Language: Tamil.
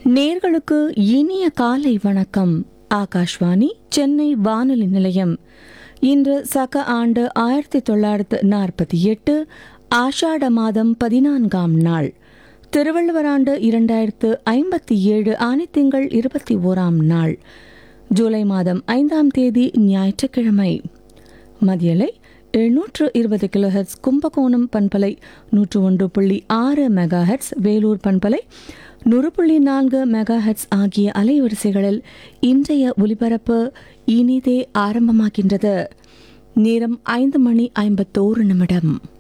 நேர்களுக்கு இனிய காலை வணக்கம் ஆகாஷ்வாணி சென்னை வானொலி நிலையம் இன்று சக ஆண்டு ஆயிரத்தி தொள்ளாயிரத்து நாற்பத்தி எட்டு ஆஷாட மாதம் பதினான்காம் நாள் திருவள்ளுவர் ஆண்டு இரண்டாயிரத்து ஐம்பத்தி ஏழு ஆணித்திங்கள் இருபத்தி ஓராம் நாள் ஜூலை மாதம் ஐந்தாம் தேதி ஞாயிற்றுக்கிழமை மதியலை எழுநூற்று இருபது கிலோஹெர்ட்ஸ் கும்பகோணம் பண்பலை நூற்று ஒன்று புள்ளி ஆறு மெகா ஹெர்ட்ஸ் வேலூர் பண்பலை நூறு புள்ளி நான்கு மெகா ஹெர்ட்ஸ் ஆகிய அலைவரிசைகளில் இன்றைய ஒலிபரப்பு இனிதே ஆரம்பமாகின்றது நேரம் ஐந்து மணி ஐம்பத்தோரு நிமிடம்